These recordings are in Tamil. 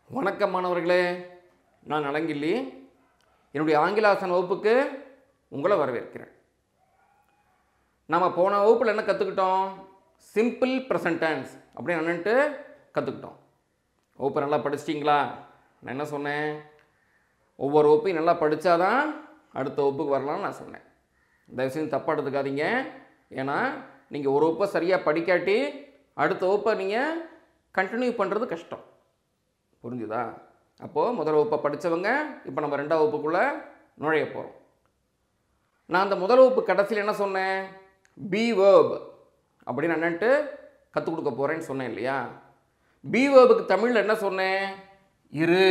வணக்கம் மாணவர்களே நான் நலங்கிள்ளி என்னுடைய ஆங்கிலாசன் வகுப்புக்கு உங்களை வரவேற்கிறேன் நாம் போன வகுப்பில் என்ன கற்றுக்கிட்டோம் சிம்பிள் ப்ரெசன்ட் டென்ஸ் அப்படின்னு என்னன்ட்டு கற்றுக்கிட்டோம் வகுப்பை நல்லா படிச்சிட்டிங்களா நான் என்ன சொன்னேன் ஒவ்வொரு வகுப்பையும் நல்லா படித்தாதான் அடுத்த வகுப்புக்கு வரலாம்னு நான் சொன்னேன் தயவுசெய்து தப்பாக எடுத்துக்காதீங்க ஏன்னா நீங்கள் ஒரு வகுப்பை சரியாக படிக்காட்டி அடுத்த வகுப்பை நீங்கள் கண்டினியூ பண்ணுறது கஷ்டம் புரிஞ்சுதா அப்போது முதல் வகுப்பை படித்தவங்க இப்போ நம்ம ரெண்டாவது வகுப்புக்குள்ளே நுழைய போகிறோம் நான் அந்த முதல் வகுப்பு கடைசியில் என்ன சொன்னேன் பி வேர்ப் அப்படின்னு என்னன்ட்டு கற்றுக் கொடுக்க போகிறேன்னு சொன்னேன் இல்லையா பி வேர்புக்கு தமிழில் என்ன சொன்னேன் இரு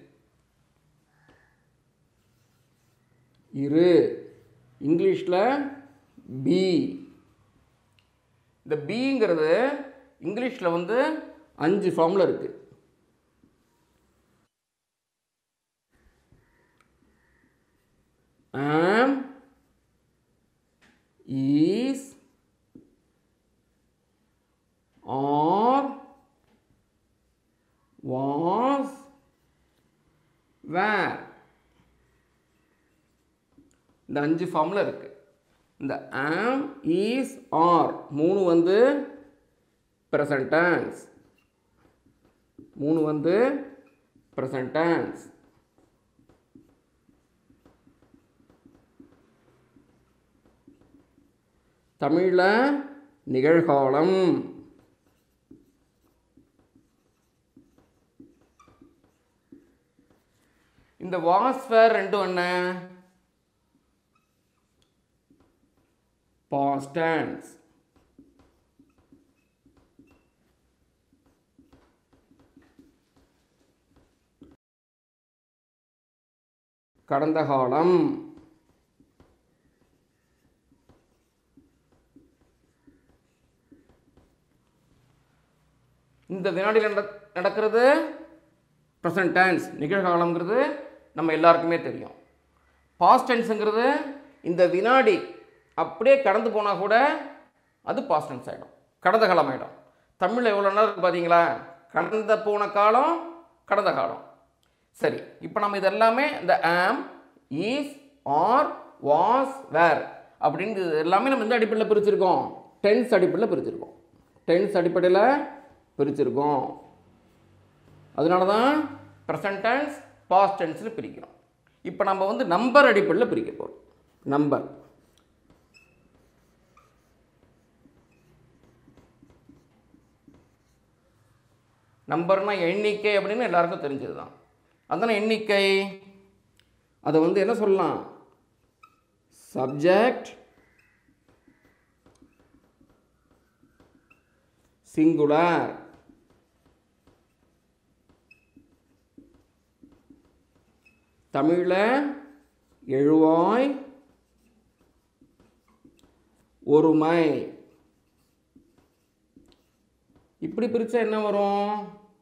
இரு இங்கிலீஷில் பி இந்த பிங்கிறது இங்கிலீஷில் வந்து அஞ்சு ஃபார்மில் இருக்குது am is are was were இந்த அஞ்சு ஃபார்மில் இருக்கு இந்த am is are மூணு வந்து present tense மூணு வந்து present tense தமிழில் நிகழ்காலம் இந்த வாஸ்ஃபேர் ரெண்டும் என்ன பாஸ்ட் டென்ஸ் கடந்த காலம் இந்த வினாடியில் நட நடக்கிறது ப்ரெசன்ட் டென்ஸ் நிகழ்காலங்கிறது நம்ம எல்லாருக்குமே தெரியும் பாஸ்ட் டென்ஸுங்கிறது இந்த வினாடி அப்படியே கடந்து போனால் கூட அது பாஸ்ட் டென்ஸ் ஆகிடும் கடந்த காலம் ஆகிடும் தமிழில் எவ்வளோ நேரம் இருக்குது பார்த்தீங்களா கடந்த போன காலம் கடந்த காலம் சரி இப்போ நம்ம இது எல்லாமே இந்த ஆம் ஈஸ் ஆர் வாஸ் வேர் அப்படிங்கிறது எல்லாமே நம்ம எந்த அடிப்படையில் பிரிச்சிருக்கோம் டென்ஸ் அடிப்படையில் பிரிச்சிருக்கோம் டென்ஸ் அடிப்படையில் பிரிச்சிருக்கோம் அதனால தான் ப்ரெசன்ட் டென்ஸ் பாஸ்ட் டென்ஸில் பிரிக்கிறோம் இப்போ நம்ம வந்து நம்பர் அடிப்படையில் பிரிக்க போகிறோம் நம்பர் நம்பர்னா எண்ணிக்கை அப்படின்னு எல்லாருக்கும் தெரிஞ்சது தான் அதான எண்ணிக்கை அதை வந்து என்ன சொல்லலாம் சப்ஜெக்ட் சிங்குலர் தமிழில் எழுவாய் ஒருமை இப்படி பிரிச்சா என்ன வரும்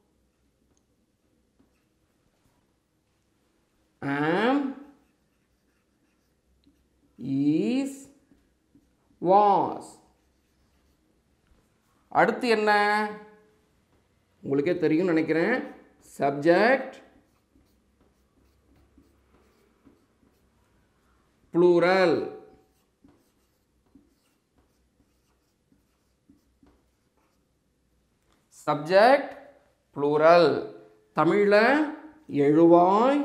ஆம் ஈஸ் வாஸ் அடுத்து என்ன உங்களுக்கே தெரியும்னு நினைக்கிறேன் சப்ஜெக்ட் ப்ளூரல் சப்ஜெக்ட் ப்ளூரல் தமிழில் எழுவாய்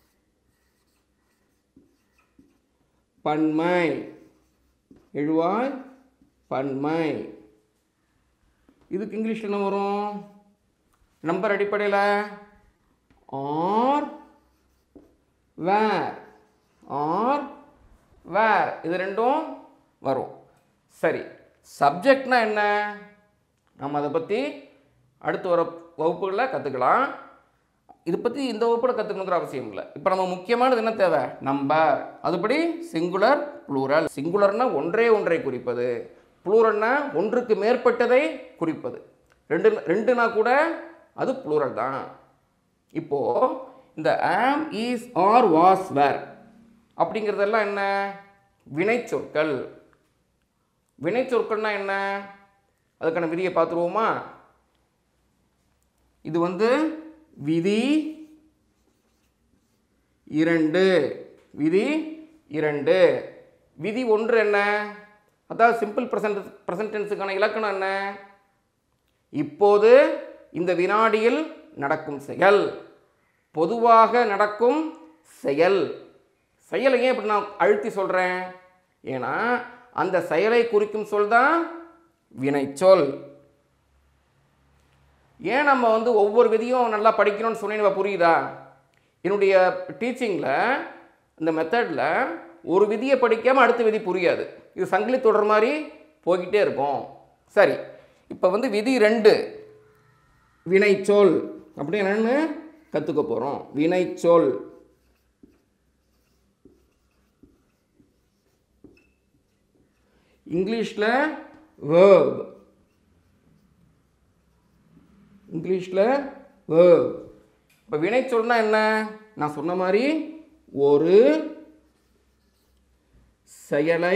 பன்மை எழுவாய் பன்மை இதுக்கு இங்கிலீஷில் என்ன வரும் நம்பர் அடிப்படையில் ஆர் வேர் ஆர் வேர் இது ரெண்டும் வரும் சரி சப்ஜெக்ட்னா என்ன நம்ம அதை பற்றி அடுத்து வர வகுப்புகளில் கற்றுக்கலாம் இதை பற்றி இந்த வகுப்பில் கற்றுக்கணுங்கிற அவசியம் இல்லை இப்போ நம்ம முக்கியமானது என்ன தேவை நம்பர் அதுபடி சிங்குலர் ப்ளூரல் சிங்குலர்னா ஒன்றே ஒன்றை குறிப்பது ப்ளூரல்னா ஒன்றுக்கு மேற்பட்டதை குறிப்பது ரெண்டு ரெண்டுனா கூட அது ப்ளூரல் தான் இப்போது இந்த ஆம் ஈஸ் ஆர் வாஸ் வேர் அப்படிங்கிறதெல்லாம் என்ன வினைச்சொற்கள் வினைச்சொற்கள்னா என்ன அதுக்கான விதியை பார்த்துருவோமா இது வந்து விதி இரண்டு விதி இரண்டு விதி ஒன்று என்ன அதாவது சிம்பிள் ப்ரெசன்ட் ப்ரெசன்டென்ஸுக்கான இலக்கணம் என்ன இப்போது இந்த வினாடியில் நடக்கும் செயல் பொதுவாக நடக்கும் செயல் செயலை ஏன் இப்படி நான் அழுத்தி சொல்கிறேன் ஏன்னா அந்த செயலை குறிக்கும் சொல் தான் வினைச்சொல் ஏன் நம்ம வந்து ஒவ்வொரு விதியும் நல்லா படிக்கணும்னு சொன்னேன் புரியுதா என்னுடைய டீச்சிங்கில் இந்த மெத்தடில் ஒரு விதியை படிக்காமல் அடுத்த விதி புரியாது இது சங்கிலி தொடர் மாதிரி போய்கிட்டே இருக்கும் சரி இப்போ வந்து விதி ரெண்டு வினைச்சொல் அப்படி என்னன்னு கற்றுக்க போகிறோம் வினைச்சொல் இங்கிலீஷில் வேர்ப் இங்கிலீஷில் வேர்ப் இப்போ வினைச்சொல்னா என்ன நான் சொன்ன மாதிரி ஒரு செயலை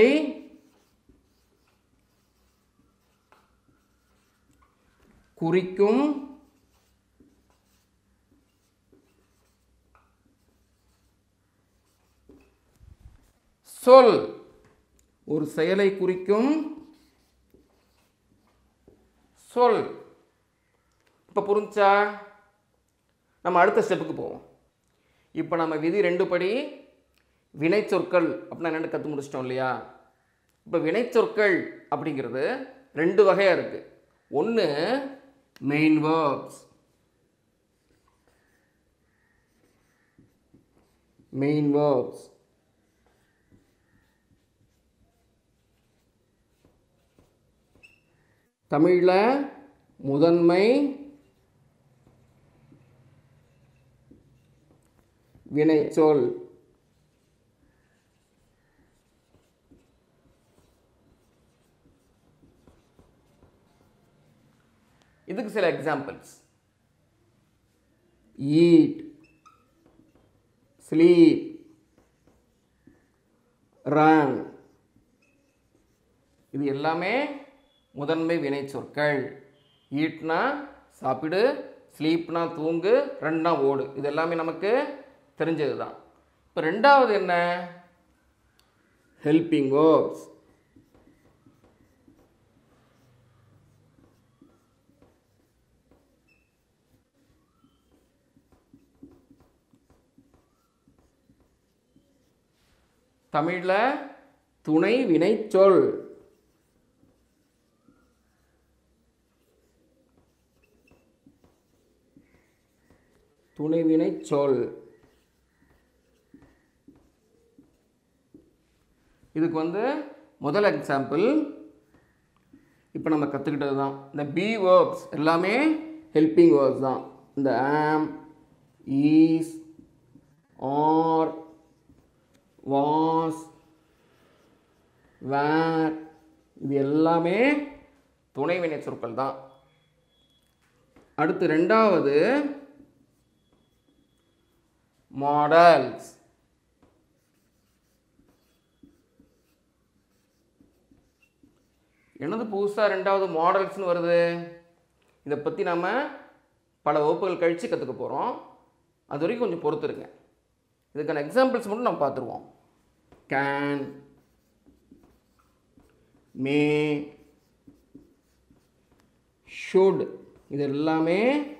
குறிக்கும் சொல் ஒரு செயலை குறிக்கும் சொல் இப்போ புரிஞ்சா நம்ம அடுத்த ஸ்டெப்புக்கு போவோம் இப்போ நம்ம விதி ரெண்டு படி வினைச்சொற்கள் அப்படின்னா என்னென்னு கற்று முடிச்சிட்டோம் இல்லையா இப்போ வினைச்சொற்கள் அப்படிங்கிறது ரெண்டு வகையாக இருக்குது ஒன்று மெயின் வேர்ப்ஸ் மெயின் வேர்ப்ஸ் தமிழில் முதன்மை வினைச்சொல் இதுக்கு சில எக்ஸாம்பிள்ஸ் ஈட் ஸ்லீப் ரன் இது எல்லாமே முதன்மை வினைச்சொற்கள் ஈட்னா சாப்பிடு ஸ்லீப்னா தூங்கு ரன்னா ஓடு இது எல்லாமே நமக்கு தெரிஞ்சது தான் இப்போ ரெண்டாவது என்ன ஹெல்பிங் வேர்ப்ஸ் தமிழில் துணை வினைச்சொல் துணைவினை சொல் இதுக்கு வந்து முதல் எக்ஸாம்பிள் இப்போ நம்ம கற்றுக்கிட்டது தான் இந்த பி வேர்ப்ஸ் எல்லாமே ஹெல்பிங் வேர்ப்ஸ் தான் இந்த ஆம் ஈஸ் ஆர் வாஸ் வேர் இது எல்லாமே துணைவினை சொற்கள் தான் அடுத்து ரெண்டாவது மாடல்ஸ் என்னது புதுசாக ரெண்டாவது மாடல்ஸ்னு வருது இதை பற்றி நம்ம பல வகுப்புகள் கழித்து கற்றுக்க போகிறோம் அது வரைக்கும் கொஞ்சம் பொறுத்துருங்க இதுக்கான எக்ஸாம்பிள்ஸ் மட்டும் நம்ம பார்த்துருவோம் கேன் மே ஷுட் இது எல்லாமே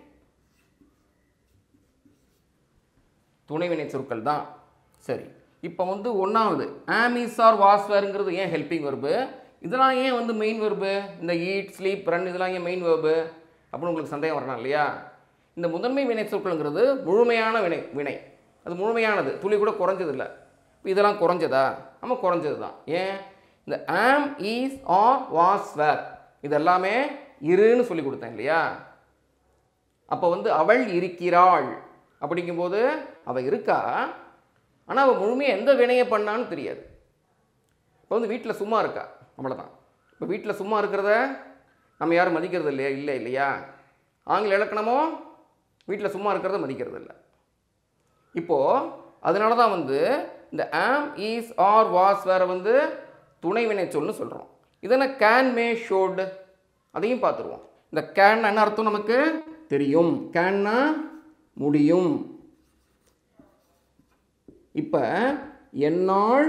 துணைவினை சொற்கள் தான் சரி இப்போ வந்து ஒன்றாவது ஆமிஸ் ஆர் வாஸ்வருங்கிறது ஏன் ஹெல்பிங் வெர்பு இதெல்லாம் ஏன் வந்து மெயின் வெர்பு இந்த ஈட் ஸ்லீப் ரன் இதெல்லாம் ஏன் மெயின் வெர்பு அப்படின்னு உங்களுக்கு சந்தேகம் வரணும் இல்லையா இந்த முதன்மை வினை சொற்கள்ங்கிறது முழுமையான வினை வினை அது முழுமையானது துளி கூட குறைஞ்சது இல்லை இதெல்லாம் குறைஞ்சதா ஆமாம் குறைஞ்சது தான் ஏன் இந்த ஆம் ஈஸ் ஆர் வாஸ் வேர் இது எல்லாமே இருன்னு சொல்லி கொடுத்தேன் இல்லையா அப்போ வந்து அவள் இருக்கிறாள் அப்படிங்கும்போது அவள் இருக்கா ஆனால் அவள் முழுமையாக எந்த வினையை பண்ணான்னு தெரியாது இப்போ வந்து வீட்டில் சும்மா இருக்கா அவ்வளோதான் இப்போ வீட்டில் சும்மா இருக்கிறத நம்ம யாரும் மதிக்கிறது இல்லையா இல்லை இல்லையா ஆங்கில இலக்கணமோ வீட்டில் சும்மா இருக்கிறத மதிக்கிறது இல்லை இப்போது அதனால தான் வந்து இந்த ஆம் ஈஸ் ஆர் வாஸ் வேற வந்து துணை வினை சொல்னு சொல்கிறோம் இதனை கேன் மே ஷோட் அதையும் பார்த்துருவோம் இந்த கேன் என்ன அர்த்தம் நமக்கு தெரியும் கேன்னா முடியும் இப்போ என்னால்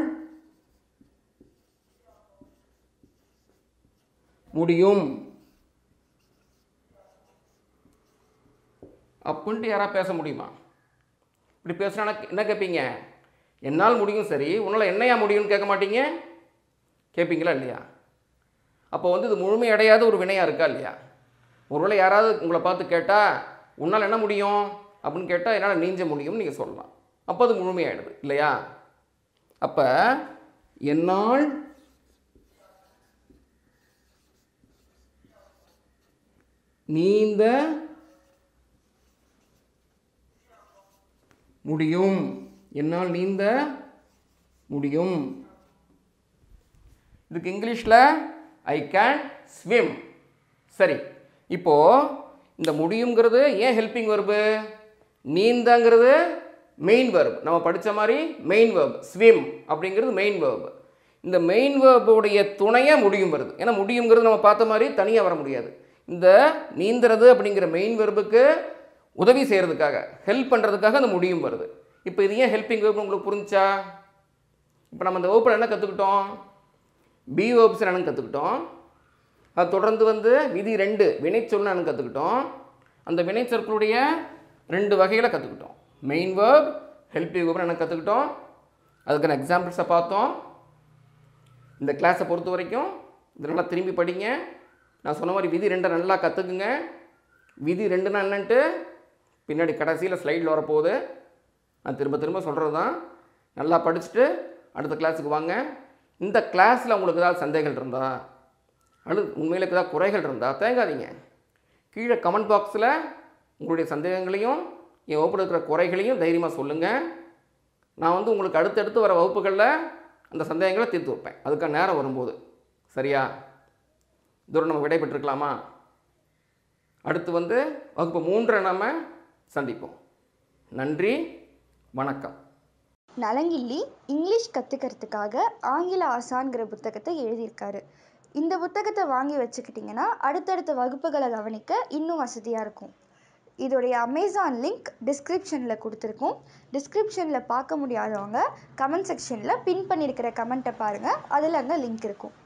முடியும் அப்படின்ட்டு யாராவது பேச முடியுமா இப்படி பேசுனா என்ன கேட்பீங்க என்னால் முடியும் சரி உன்னால் என்னையா முடியும்னு கேட்க மாட்டீங்க கேட்பீங்களா இல்லையா அப்போ வந்து இது முழுமையடையாத ஒரு வினையாக இருக்கா இல்லையா ஒருவேளை யாராவது உங்களை பார்த்து கேட்டால் உன்னால் என்ன முடியும் அப்படின்னு கேட்டால் என்னால் நீஞ்ச முடியும்னு நீங்கள் சொல்லலாம் அப்போ அது முழுமையாயிடுது இல்லையா அப்போ என்னால் நீந்த முடியும் என்னால் நீந்த முடியும் இதுக்கு இங்கிலீஷில் ஐ கேன் ஸ்விம் சரி இப்போது இந்த முடியுங்கிறது ஏன் ஹெல்பிங் வெர்பு நீந்தங்கிறது மெயின் வெர்ப் நம்ம படித்த மாதிரி மெயின் வெர்ப் ஸ்விம் அப்படிங்கிறது மெயின் வெர்ப் இந்த மெயின் வேர்புடைய துணையாக முடியும் வருது ஏன்னா முடியுங்கிறது நம்ம பார்த்த மாதிரி தனியாக வர முடியாது இந்த நீந்துறது அப்படிங்கிற மெயின் வெர்புக்கு உதவி செய்கிறதுக்காக ஹெல்ப் பண்ணுறதுக்காக அந்த முடியும் வருது இப்போ இது ஏன் ஹெல்பிங் வேர்பு உங்களுக்கு புரிஞ்சா இப்போ நம்ம இந்த வகுப்பில் என்ன கற்றுக்கிட்டோம் பி வேர்ப்ஸ் என்னன்னு கற்றுக்கிட்டோம் அது தொடர்ந்து வந்து விதி ரெண்டு வினைச்சொல்னு என்னன்னு கற்றுக்கிட்டோம் அந்த வினைச்சொற்களுடைய ரெண்டு வகைகளை கற்றுக்கிட்டோம் மெயின் வேர்ப் ஹெல்பிங் வேர்ப் என்ன கற்றுக்கிட்டோம் அதுக்கான எக்ஸாம்பிள்ஸை பார்த்தோம் இந்த கிளாஸை பொறுத்த வரைக்கும் இது நல்லா திரும்பி படிங்க நான் சொன்ன மாதிரி விதி ரெண்டை நல்லா கற்றுக்குங்க விதி ரெண்டுனா என்னன்ட்டு பின்னாடி கடைசியில் ஸ்லைடில் வரப்போகுது நான் திரும்ப திரும்ப சொல்கிறது தான் நல்லா படிச்சுட்டு அடுத்த கிளாஸுக்கு வாங்க இந்த கிளாஸில் உங்களுக்கு ஏதாவது சந்தேகங்கள் இருந்தால் அல்லது உண்மையில் ஏதாவது குறைகள் இருந்தால் தேங்காதீங்க கீழே கமெண்ட் பாக்ஸில் உங்களுடைய சந்தேகங்களையும் என் வகுப்பில் இருக்கிற குறைகளையும் தைரியமாக சொல்லுங்கள் நான் வந்து உங்களுக்கு அடுத்தடுத்து வர வகுப்புகளில் அந்த சந்தேகங்களை தீர்த்து வைப்பேன் அதுக்கான நேரம் வரும்போது சரியா இதோட நம்ம விடைபெற்றுக்கலாமா அடுத்து வந்து வகுப்பு மூன்றை நம்ம சந்திப்போம் நன்றி வணக்கம் நலங்கிள்ளி இங்கிலீஷ் கற்றுக்கிறதுக்காக ஆங்கில ஆசான்கிற புத்தகத்தை எழுதியிருக்காரு இந்த புத்தகத்தை வாங்கி வச்சுக்கிட்டிங்கன்னா அடுத்தடுத்த வகுப்புகளை கவனிக்க இன்னும் வசதியாக இருக்கும் இதோடைய அமேசான் லிங்க் டிஸ்கிரிப்ஷனில் கொடுத்துருக்கோம் டிஸ்கிரிப்ஷனில் பார்க்க முடியாதவங்க கமெண்ட் செக்ஷனில் பின் பண்ணியிருக்கிற கமெண்ட்டை பாருங்கள் அதில் அங்கே லிங்க் இருக்கும்